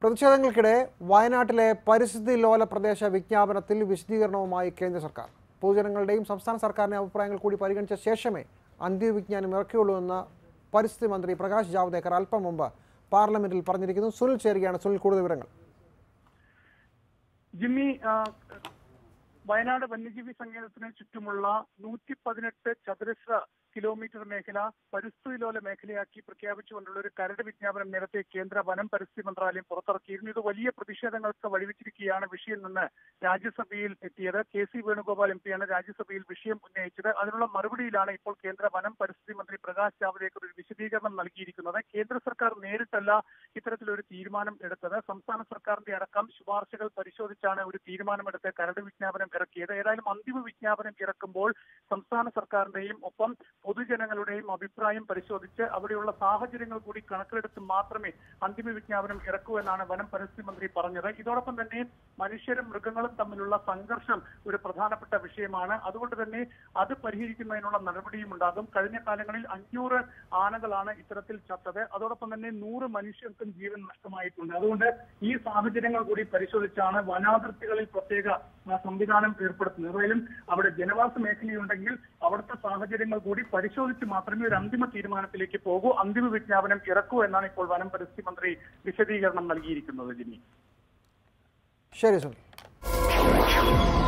പ്രതിഷേധങ്ങൾക്കിടെ വയനാട്ടിലെ പരിസ്ഥിതി ലോല പ്രദേശ വിജ്ഞാപനത്തിൽ വിശദീകരണവുമായി കേന്ദ്ര സർക്കാർ പൊതുജനങ്ങളുടെയും സംസ്ഥാന സർക്കാരിന്റെ അഭിപ്രായങ്ങൾ കൂടി പരിഗണിച്ച ശേഷമേ അന്തിമ വിജ്ഞാനം ഇറക്കിയുള്ളൂ എന്ന് പരിസ്ഥിതി മന്ത്രി പ്രകാശ് ജാവ്ദേക്കർ അല്പം മുമ്പ് പാർലമെന്റിൽ പറഞ്ഞിരിക്കുന്നു സുനിൽ ചേരുകയാണ് സുനിൽ കൂടുതൽ വിവരങ്ങൾ ജിമ്മി ആ, വയനാട് വന്യജീവി സങ്കേതത്തിന് ചുറ്റുമുള്ള നൂറ്റി പതിനെട്ട് ചതുരശ്ര കിലോമീറ്റർ മേഖല പരിസ്ഥിതി ലോല മേഖലയാക്കി പ്രഖ്യാപിച്ചുകൊണ്ടുള്ള ഒരു കരട് വിജ്ഞാപനം നേരത്തെ കേന്ദ്ര വനം പരിസ്ഥിതി മന്ത്രാലയം പുറത്തിറക്കിയിരുന്നു ഇത് വലിയ പ്രതിഷേധങ്ങൾക്ക് വഴിവെച്ചിരിക്കുകയാണ് വിഷയം നിന്ന് രാജ്യസഭയിൽ എത്തിയത് കെ സി വേണുഗോപാൽ എം പിയാണ് രാജ്യസഭയിൽ വിഷയം ഉന്നയിച്ചത് അതിനുള്ള മറുപടിയിലാണ് ഇപ്പോൾ കേന്ദ്ര വനം പരിസ്ഥിതി മന്ത്രി പ്രകാശ് ജാവ്ദേക്കർ ഒരു വിശദീകരണം നൽകിയിരിക്കുന്നത് കേന്ദ്ര സർക്കാർ നേരിട്ടല്ല ഇത്തരത്തിലൊരു തീരുമാനം എടുത്തത് സംസ്ഥാന സർക്കാരിന്റെ അടക്കം ശുപാർശകൾ പരിശോധിച്ചാണ് ഒരു തീരുമാനമെടുത്ത് കരട് വിജ്ഞാപനം ഇറക്കിയത് ഏതായാലും അന്തിമ വിജ്ഞാപനം ഇറക്കുമ്പോൾ സംസ്ഥാന സർക്കാരിന്റെയും ഒപ്പം പൊതുജനങ്ങളുടെയും അഭിപ്രായം പരിശോധിച്ച് അവിടെയുള്ള സാഹചര്യങ്ങൾ കൂടി കണക്കിലെടുത്ത് മാത്രമേ അന്തിമ വിജ്ഞാപനം ഇറക്കൂ എന്നാണ് വനം പരിസ്ഥിതി മന്ത്രി പറഞ്ഞത് ഇതോടൊപ്പം തന്നെ മനുഷ്യരും മൃഗങ്ങളും തമ്മിലുള്ള സംഘർഷം ഒരു പ്രധാനപ്പെട്ട വിഷയമാണ് അതുകൊണ്ട് തന്നെ അത് പരിഹരിക്കുന്നതിനുള്ള നടപടിയും ഉണ്ടാകും കഴിഞ്ഞ കാലങ്ങളിൽ അഞ്ഞൂറ് ആനകളാണ് ഇത്തരത്തിൽ ചത്തത് അതോടൊപ്പം തന്നെ നൂറ് മനുഷ്യർക്കും ജീവൻ നഷ്ടമായിട്ടുണ്ട് അതുകൊണ്ട് ഈ സാഹചര്യങ്ങൾ കൂടി പരിശോധിച്ചാണ് വനാതിർത്തികളിൽ പ്രത്യേക ആ, സംവിധാനം ഏർപ്പെടുത്തുന്നത് ഏതായാലും അവിടെ ജനവാസ മേഖലയുണ്ടെങ്കിൽ അവിടുത്തെ സാഹചര്യങ്ങൾ കൂടി പരിശോധിച്ച് മാത്രമേ ഒരു അന്തിമ തീരുമാനത്തിലേക്ക് പോകൂ അന്തിമ വിജ്ഞാപനം ഇറക്കൂ എന്നാണ് ഇപ്പോൾ വനം പരിസ്ഥിതി മന്ത്രി വിശദീകരണം നൽകിയിരിക്കുന്നത് ജിമ്മി ശരി സുനിൽ